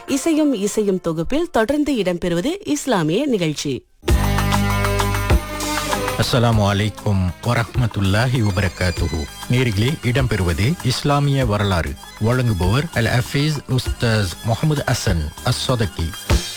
இசையும் இசையும் தொகுப்பில் தொடர்ந்து இடம்பெறுவது இஸ்லாமிய நிகழ்ச்சி அஸ்ஸலாமு அலைக்கும் வரஹ்மத்துல்லாஹி வபரகாத்துஹு நேரிலே இடம்பெறுவது இஸ்லாமிய வரலாறு வழங்குபவர் அல் ஹஃபீஸ் உஸ்தாஸ் முகமது அசன் அஸ்ஸதகி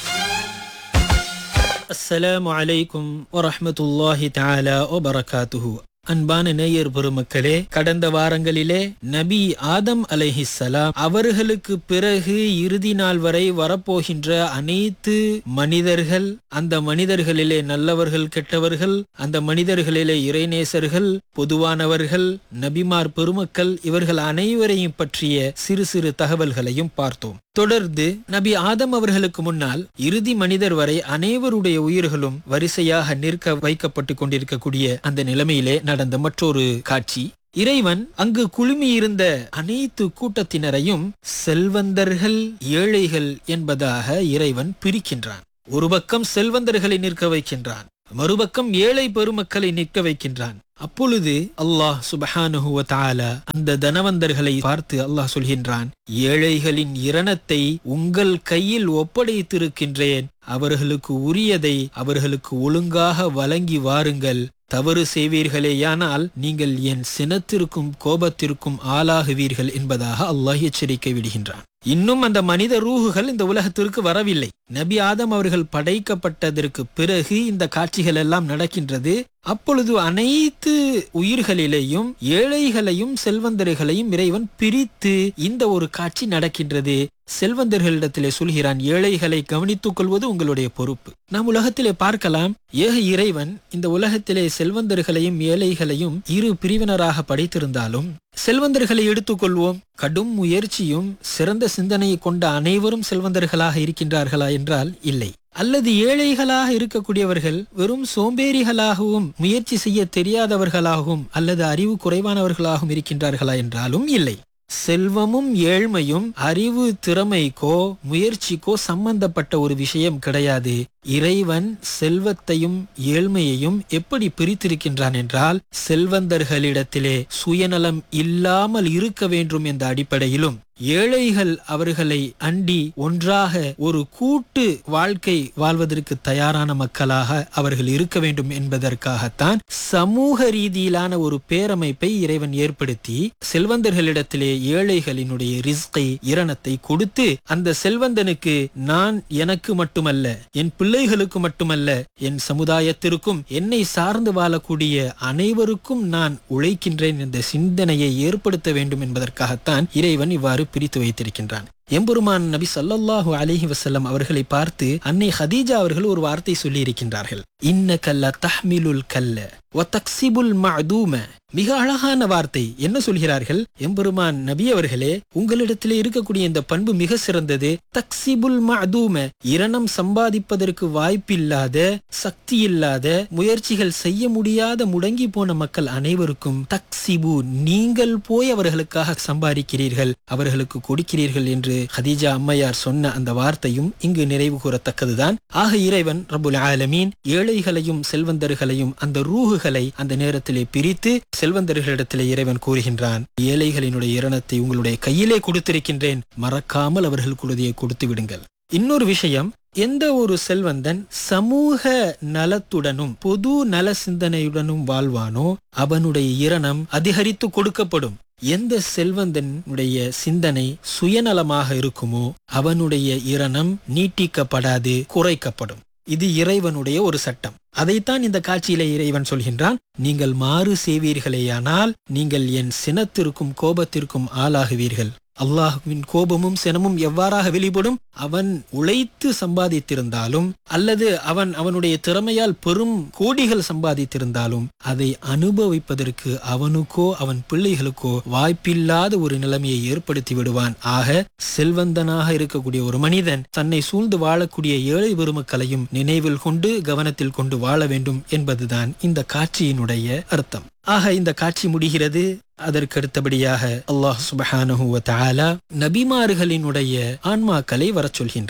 அஸ்ஸலாமு அலைக்கும் வரஹ்மத்துல்லாஹி தஆலா வபரகாத்துஹு அன்பான நேயர் பெருமக்களே கடந்த வாரங்களிலே நபி ஆதம் அலைஹிஸ்ஸலாம் அவர்களுக்கு பிறகு இறுதி நாள் வரை வரப்போகின்ற அனைத்து மனிதர்கள் அந்த மனிதர்களிலே நல்லவர்கள் கெட்டவர்கள் அந்த மனிதர்களிலே இறைநேசர்கள் பொதுவானவர்கள் நபிமார் பெருமக்கள் இவர்கள் அனைவரையும் பற்றிய சிறு சிறு தகவல்களையும் பார்த்தோம் தொடர்ந்து நபி ஆதம் அவர்களுக்கு முன்னால் இறுதி மனிதர் வரை அனைவருடைய உயிர்களும் வரிசையாக நிற்க வைக்கப்பட்டு கொண்டிருக்கக்கூடிய அந்த நிலைமையிலே நடந்த மற்றொரு காட்சி இறைவன் அங்கு குழுமியிருந்த அனைத்து கூட்டத்தினரையும் செல்வந்தர்கள் ஏழைகள் என்பதாக இறைவன் பிரிக்கின்றான் ஒரு பக்கம் செல்வந்தர்களை நிற்க வைக்கின்றான் மறுபக்கம் ஏழை பெருமக்களை நிற்க வைக்கின்றான் அப்பொழுது அல்லாஹ் சுபஹானுஹு வ தஆலா அந்த தனவந்தர்களை பார்த்து அல்லாஹ் சொல்கின்றான் ஏழைகளின் இரணத்தை உங்கள் கையில் ஒப்படைத்திருக்கின்றேன் அவர்களுக்கு உரியதை அவர்களுக்கு ஒழுங்காக வழங்கி வாருங்கள் தவறு செய்வீர்களேயானால் நீங்கள் என் சினத்திற்கும் கோபத்திற்கும் ஆளாகுவீர்கள் என்பதாக அல்லாஹ் எச்சரிக்கை விடுகின்றான் இன்னும் அந்த மனித ரூகுகள் இந்த உலகத்திற்கு வரவில்லை நபி ஆதம் அவர்கள் படைக்கப்பட்டதற்கு பிறகு இந்த காட்சிகள் எல்லாம் நடக்கின்றது அப்பொழுது அனைத்து உயிர்களிலேயும் ஏழைகளையும் செல்வந்தர்களையும் இறைவன் பிரித்து இந்த ஒரு காட்சி நடக்கின்றது செல்வந்தர்களிடத்திலே சொல்கிறான் ஏழைகளை கவனித்துக் கொள்வது உங்களுடைய பொறுப்பு நாம் உலகத்திலே பார்க்கலாம் ஏக இறைவன் இந்த உலகத்திலே செல்வந்தர்களையும் ஏழைகளையும் இரு பிரிவினராக படைத்திருந்தாலும் செல்வந்தர்களை எடுத்துக்கொள்வோம் கடும் முயற்சியும் சிறந்த சிந்தனையை கொண்ட அனைவரும் செல்வந்தர்களாக இருக்கின்றார்களா என்றால் இல்லை அல்லது ஏழைகளாக இருக்கக்கூடியவர்கள் வெறும் சோம்பேறிகளாகவும் முயற்சி செய்ய தெரியாதவர்களாகவும் அல்லது அறிவு குறைவானவர்களாகவும் இருக்கின்றார்களா என்றாலும் இல்லை செல்வமும் ஏழ்மையும் அறிவு திறமைக்கோ முயற்சிக்கோ சம்பந்தப்பட்ட ஒரு விஷயம் கிடையாது இறைவன் செல்வத்தையும் ஏழ்மையையும் எப்படி பிரித்திருக்கின்றான் என்றால் செல்வந்தர்களிடத்திலே சுயநலம் இல்லாமல் இருக்க வேண்டும் என்ற அடிப்படையிலும் ஏழைகள் அவர்களை அண்டி ஒன்றாக ஒரு கூட்டு வாழ்க்கை வாழ்வதற்கு தயாரான மக்களாக அவர்கள் இருக்க வேண்டும் என்பதற்காகத்தான் சமூக ரீதியிலான ஒரு பேரமைப்பை இறைவன் ஏற்படுத்தி செல்வந்தர்களிடத்திலே ஏழைகளினுடைய ரிஸ்கை இரணத்தை கொடுத்து அந்த செல்வந்தனுக்கு நான் எனக்கு மட்டுமல்ல என் பிள்ளைகளுக்கு மட்டுமல்ல என் சமுதாயத்திற்கும் என்னை சார்ந்து வாழக்கூடிய அனைவருக்கும் நான் உழைக்கின்றேன் என்ற சிந்தனையை ஏற்படுத்த வேண்டும் என்பதற்காகத்தான் இறைவன் இவ்வாறு பிரித்து வைத்திருக்கின்றான் எம்பெருமான் நபி சல்லல்லாஹு அலிஹி வசல்லம் அவர்களை பார்த்து அன்னை ஹதீஜா அவர்கள் ஒரு வார்த்தை சொல்லி இருக்கின்றார்கள் இன்ன கல்ல தஹ்மிலுல் கல்ல ஒத்தக்சிபுல் மஅதூம மிக அழகான வார்த்தை என்ன சொல்கிறார்கள் எம்பெருமான் நபி அவர்களே உங்களிடத்திலே இருக்கக்கூடிய இந்த பண்பு மிக சிறந்தது தக்சிபுல் மஅதூம இரணம் சம்பாதிப்பதற்கு வாய்ப்பில்லாத சக்தி இல்லாத முயற்சிகள் செய்ய முடியாத முடங்கி போன மக்கள் அனைவருக்கும் தக்சிபு நீங்கள் போய் அவர்களுக்காக சம்பாதிக்கிறீர்கள் அவர்களுக்கு கொடுக்கிறீர்கள் என்று ஹதீஜா அம்மையார் சொன்ன அந்த வார்த்தையும் இங்கு நினைவு கூறத்தக்கதுதான் ஆக இறைவன் ரபுல் ஆலமீன் ஏழைகளையும் செல்வந்தர்களையும் அந்த ரூகுகளை அந்த நேரத்திலே பிரித்து செல்வந்தர்களிடத்திலே இறைவன் கூறுகின்றான் ஏழைகளினுடைய இரணத்தை உங்களுடைய கையிலே கொடுத்திருக்கின்றேன் மறக்காமல் அவர்களுக்குள்ளதையே கொடுத்து விடுங்கள் இன்னொரு விஷயம் எந்த ஒரு செல்வந்தன் சமூக நலத்துடனும் பொது நல சிந்தனையுடனும் வாழ்வானோ அவனுடைய இரணம் அதிகரித்து கொடுக்கப்படும் எந்த செல்வந்தனுடைய சிந்தனை சுயநலமாக இருக்குமோ அவனுடைய இரணம் நீட்டிக்கப்படாது குறைக்கப்படும் இது இறைவனுடைய ஒரு சட்டம் அதைத்தான் இந்த காட்சியிலே இறைவன் சொல்கின்றான் நீங்கள் மாறு செய்வீர்களேயானால் நீங்கள் என் சினத்திற்கும் கோபத்திற்கும் ஆளாகுவீர்கள் அல்லாஹுவின் கோபமும் சினமும் எவ்வாறாக வெளிப்படும் அவன் உழைத்து சம்பாதித்திருந்தாலும் அல்லது அவன் அவனுடைய திறமையால் பெரும் கோடிகள் சம்பாதித்திருந்தாலும் அதை அனுபவிப்பதற்கு அவனுக்கோ அவன் பிள்ளைகளுக்கோ வாய்ப்பில்லாத ஒரு நிலைமையை ஏற்படுத்தி விடுவான் ஆக செல்வந்தனாக இருக்கக்கூடிய ஒரு மனிதன் தன்னை சூழ்ந்து வாழக்கூடிய ஏழை பெருமக்களையும் நினைவில் கொண்டு கவனத்தில் கொண்டு வாழ வேண்டும் என்பதுதான் இந்த காட்சியினுடைய அர்த்தம் ஆக இந்த காட்சி முடிகிறது அதற்கு அடுத்தபடியாக அல்லாஹ் சுபஹானஹு வ தஆலா நபிமார்களினுடைய ஆன்மாக்களை வரச் சொல்கின்றான்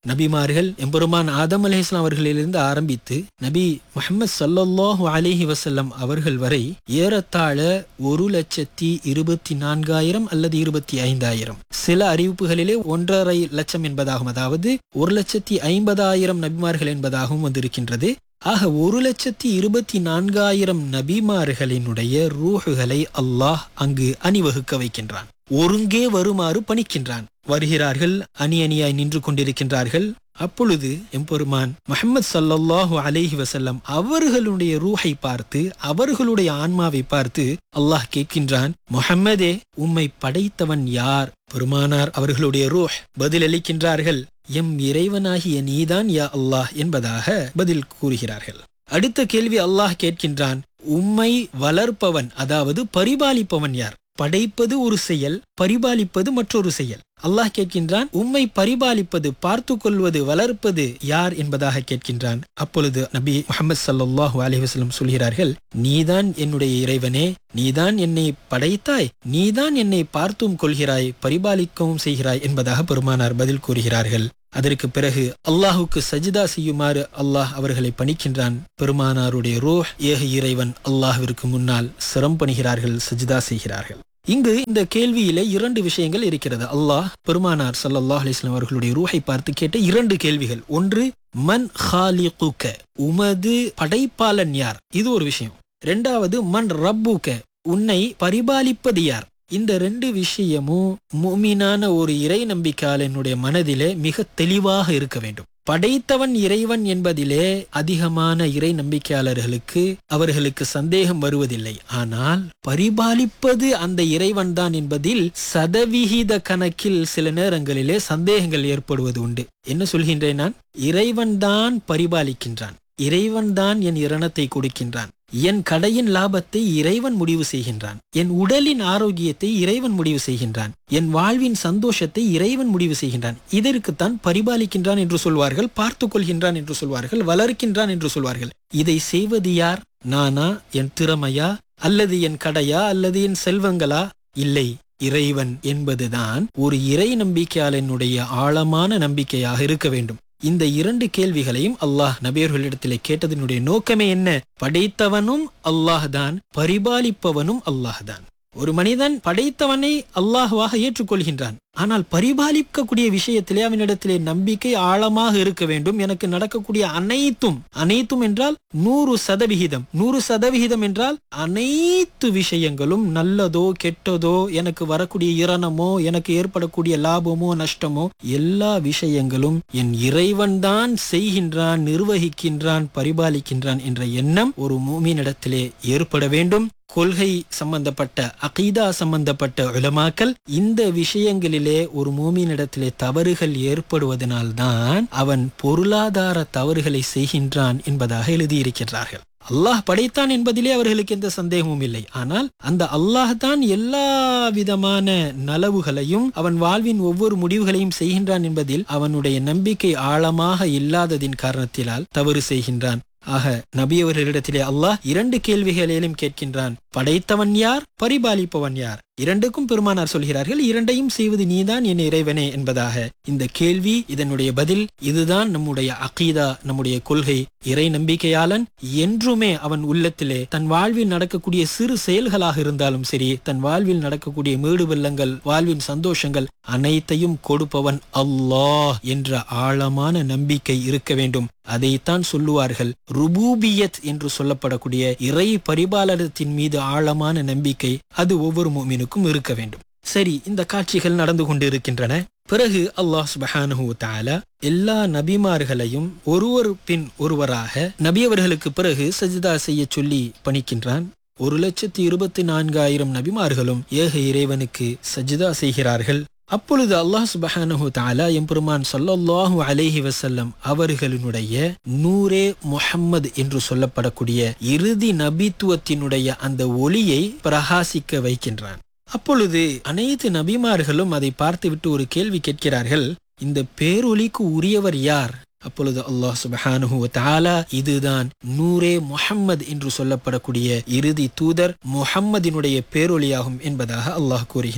நபிமார்கள் எம்பெருமான் ஆதம் அலைஹிஸ்லாம் அவர்களிலிருந்து ஆரம்பித்து நபி முஹம்மது ஸல்லல்லாஹு அலைஹி வஸல்லம் அவர்கள் வரை ஏறத்தாழ ஒரு லட்சத்தி இருபத்தி நான்காயிரம் அல்லது இருபத்தி ஐந்தாயிரம் சில அறிவிப்புகளிலே ஒன்றரை லட்சம் என்பதாகும் அதாவது ஒரு லட்சத்தி ஐம்பதாயிரம் நபிமார்கள் என்பதாகவும் வந்திருக்கின்றது ஆக ஒரு லட்சத்தி இருபத்தி நான்காயிரம் நபிமார்களினுடைய ரூஹுகளை அல்லாஹ் அங்கு அணிவகுக்க வைக்கின்றான் ஒருங்கே வருமாறு பணிக்கின்றான் வருகிறார்கள் அணி அணியாய் நின்று கொண்டிருக்கின்றார்கள் அப்பொழுது எம்பெருமான் முஹம்மது ஸல்லல்லாஹு அலைஹி வஸல்லம் அவர்களுடைய ரூஹை பார்த்து அவர்களுடைய ஆன்மாவை பார்த்து அல்லாஹ் கேட்கின்றான் முஹம்மதே உம்மை படைத்தவன் யார் பெருமானார் அவர்களுடைய ரூஹ் பதிலளிக்கின்றார்கள் எம் இறைவனாகிய நீதான் யா அல்லாஹ் என்பதாக பதில் கூறுகிறார்கள் அடுத்த கேள்வி அல்லாஹ் கேட்கின்றான் உம்மை வளர்ப்பவன் அதாவது பரிபாலிப்பவன் யார் படைப்பது ஒரு செயல் பரிபாலிப்பது மற்றொரு செயல் அல்லாஹ் கேட்கின்றான் உம்மை பரிபாலிப்பது பார்த்து கொள்வது வளர்ப்பது யார் என்பதாக கேட்கின்றான் அப்பொழுது நபி முகமது சல்லாஹூ அலி வசலம் சொல்கிறார்கள் நீதான் என்னுடைய இறைவனே நீதான் என்னை படைத்தாய் நீதான் என்னை பார்த்தும் கொள்கிறாய் பரிபாலிக்கவும் செய்கிறாய் என்பதாக பெருமானார் பதில் கூறுகிறார்கள் அதற்கு பிறகு அல்லாஹுக்கு சஜிதா செய்யுமாறு அல்லாஹ் அவர்களை பணிக்கின்றான் பெருமானாருடைய ரோஹ் ஏக இறைவன் அல்லாஹ்விற்கு முன்னால் சிரம் பணிகிறார்கள் சஜிதா செய்கிறார்கள் இங்கு இந்த கேள்வியிலே இரண்டு விஷயங்கள் இருக்கிறது அல்லாஹ் பெருமானார் சல்லல்லாஹ் அலிஸ்லாம் அவர்களுடைய ரூஹை பார்த்து கேட்ட இரண்டு கேள்விகள் ஒன்று மன் ஹாலிகுக்க உமது படைப்பாளன் யார் இது ஒரு விஷயம் இரண்டாவது மன் ரப்புக்க உன்னை பரிபாலிப்பது யார் இந்த ரெண்டு விஷயமும் மூமினான ஒரு இறை நம்பிக்கையாளனுடைய மனதிலே மிக தெளிவாக இருக்க வேண்டும் படைத்தவன் இறைவன் என்பதிலே அதிகமான இறை நம்பிக்கையாளர்களுக்கு அவர்களுக்கு சந்தேகம் வருவதில்லை ஆனால் பரிபாலிப்பது அந்த இறைவன் தான் என்பதில் சதவிகித கணக்கில் சில நேரங்களிலே சந்தேகங்கள் ஏற்படுவது உண்டு என்ன சொல்கின்றேன் நான் இறைவன் தான் பரிபாலிக்கின்றான் இறைவன் தான் என் இரணத்தை கொடுக்கின்றான் என் கடையின் லாபத்தை இறைவன் முடிவு செய்கின்றான் என் உடலின் ஆரோக்கியத்தை இறைவன் முடிவு செய்கின்றான் என் வாழ்வின் சந்தோஷத்தை இறைவன் முடிவு செய்கின்றான் இதற்குத்தான் பரிபாலிக்கின்றான் என்று சொல்வார்கள் பார்த்து கொள்கின்றான் என்று சொல்வார்கள் வளர்க்கின்றான் என்று சொல்வார்கள் இதை செய்வது யார் நானா என் திறமையா அல்லது என் கடையா அல்லது என் செல்வங்களா இல்லை இறைவன் என்பதுதான் ஒரு இறை நம்பிக்கையாளனுடைய ஆழமான நம்பிக்கையாக இருக்க வேண்டும் இந்த இரண்டு கேள்விகளையும் அல்லாஹ் நபியர்களிடத்திலே கேட்டதனுடைய நோக்கமே என்ன படைத்தவனும் அல்லாஹ் தான் பரிபாலிப்பவனும் அல்லாஹ் தான் ஒரு மனிதன் படைத்தவனை அல்லாஹுவாக ஏற்றுக்கொள்கின்றான் ஆனால் பரிபாலிக்கக்கூடிய விஷயத்திலே அவனிடத்திலே நம்பிக்கை ஆழமாக இருக்க வேண்டும் எனக்கு நடக்கக்கூடிய அனைத்தும் அனைத்தும் என்றால் நூறு சதவிகிதம் நூறு சதவிகிதம் என்றால் அனைத்து விஷயங்களும் நல்லதோ கெட்டதோ எனக்கு வரக்கூடிய இரணமோ எனக்கு ஏற்படக்கூடிய லாபமோ நஷ்டமோ எல்லா விஷயங்களும் என் இறைவன் தான் செய்கின்றான் நிர்வகிக்கின்றான் பரிபாலிக்கின்றான் என்ற எண்ணம் ஒரு மூமினிடத்திலே ஏற்பட வேண்டும் கொள்கை சம்பந்தப்பட்ட அகீதா சம்பந்தப்பட்ட உலமாக்கல் இந்த விஷயங்களிலே ஒரு மூமினிடத்திலே தவறுகள் ஏற்படுவதனால்தான் அவன் பொருளாதார தவறுகளை செய்கின்றான் என்பதாக எழுதியிருக்கிறார்கள் அல்லாஹ் படைத்தான் என்பதிலே அவர்களுக்கு எந்த சந்தேகமும் இல்லை ஆனால் அந்த அல்லாஹ் தான் எல்லா விதமான நலவுகளையும் அவன் வாழ்வின் ஒவ்வொரு முடிவுகளையும் செய்கின்றான் என்பதில் அவனுடைய நம்பிக்கை ஆழமாக இல்லாததின் காரணத்தினால் தவறு செய்கின்றான் ஆக நபியவர்களிடத்திலே அல்லாஹ் இரண்டு கேள்விகளிலும் கேட்கின்றான் படைத்தவன் யார் பரிபாலிப்பவன் யார் இரண்டுக்கும் பெருமானார் சொல்கிறார்கள் இரண்டையும் செய்வது நீதான் என் இறைவனே என்பதாக இந்த கேள்வி இதனுடைய பதில் இதுதான் நம்முடைய அகீதா நம்முடைய கொள்கை இறை நம்பிக்கையாளன் என்றுமே அவன் உள்ளத்திலே தன் வாழ்வில் நடக்கக்கூடிய சிறு செயல்களாக இருந்தாலும் சரி தன் வாழ்வில் நடக்கக்கூடிய மேடு வெள்ளங்கள் வாழ்வின் சந்தோஷங்கள் அனைத்தையும் கொடுப்பவன் அல்லாஹ் என்ற ஆழமான நம்பிக்கை இருக்க வேண்டும் அதைத்தான் சொல்லுவார்கள் ருபூபியத் என்று சொல்லப்படக்கூடிய இறை பரிபாலனத்தின் மீது ஆழமான நம்பிக்கை அது ஒவ்வொரு மூமினுக்கும் இருக்க வேண்டும் சரி இந்த காட்சிகள் நடந்து கொண்டு இருக்கின்றன பிறகு அல்லாஹ் சுபஹானஹு தாலா எல்லா நபிமார்களையும் ஒருவர் பின் ஒருவராக நபியவர்களுக்கு பிறகு சஜிதா செய்ய சொல்லி பணிக்கின்றான் ஒரு லட்சத்தி இருபத்தி நான்காயிரம் நபிமார்களும் ஏக இறைவனுக்கு சஜிதா செய்கிறார்கள் அப்பொழுது அல்லாஹ் சுபஹானஹு தாலா எம்பெருமான் சொல்லல்லாஹு அலைஹி வசல்லம் அவர்களினுடைய நூரே முஹம்மது என்று சொல்லப்படக்கூடிய இறுதி நபித்துவத்தினுடைய அந்த ஒளியை பிரகாசிக்க வைக்கின்றான் அப்பொழுது அனைத்து நபிமார்களும் அதை பார்த்துவிட்டு ஒரு கேள்வி கேட்கிறார்கள் இந்த பேரொலிக்கு உரியவர் யார் அப்பொழுது அல்லாஹ் சுபஹானுஹு தாலா இதுதான் நூரே முஹம்மது என்று சொல்லப்படக்கூடிய இறுதி தூதர் முஹம்மதினுடைய பேரொலியாகும் என்பதாக அல்லாஹ் கூறுகின்றான்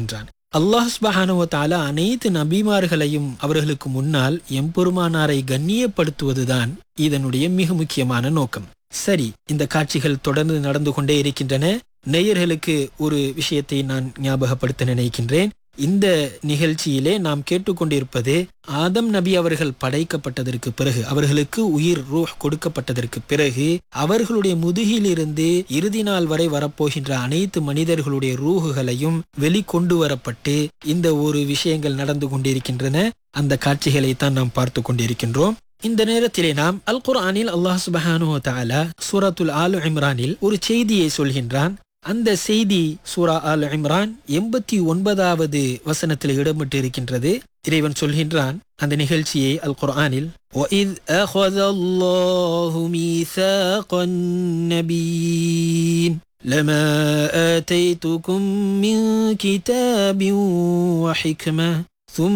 அல்லாஹ் சுபஹானுவ தஆலா அனைத்து நபிமார்களையும் அவர்களுக்கு முன்னால் எம்பெருமானாரை கண்ணியப்படுத்துவதுதான் இதனுடைய மிக முக்கியமான நோக்கம் சரி இந்த காட்சிகள் தொடர்ந்து நடந்து கொண்டே இருக்கின்றன நேயர்களுக்கு ஒரு விஷயத்தை நான் ஞாபகப்படுத்த நினைக்கின்றேன் இந்த நிகழ்ச்சியிலே நாம் கேட்டுக்கொண்டிருப்பது ஆதம் நபி அவர்கள் படைக்கப்பட்டதற்கு பிறகு அவர்களுக்கு உயிர் ரூஹ் கொடுக்கப்பட்டதற்கு பிறகு அவர்களுடைய முதுகிலிருந்து இறுதி நாள் வரை வரப்போகின்ற அனைத்து மனிதர்களுடைய ரூஹுகளையும் வெளிக்கொண்டு வரப்பட்டு இந்த ஒரு விஷயங்கள் நடந்து கொண்டிருக்கின்றன அந்த காட்சிகளை தான் நாம் பார்த்து கொண்டிருக்கின்றோம் இந்த நேரத்திலே நாம் அல் குர்ஆனில் அல்லாஹ் சுபஹானு தஆலா சூரத்துல் ஆல் இம்ரானில் ஒரு செய்தியை சொல்கின்றான் அந்த செய்தி சூரா ஆல் இம்ரான் எண்பத்தி ஒன்பதாவது வசனத்தில் இடம்பெற்று இருக்கின்றது இறைவன் சொல்கின்றான் அந்த நிகழ்ச்சியை அல் குர்ஆனில் وَإِذْ أَخَذَ اللَّهُ مِيثَاقَ النَّبِيِّينَ لَمَا آتَيْتُكُم مِّن كِتَابٍ وَحِكْمَةٍ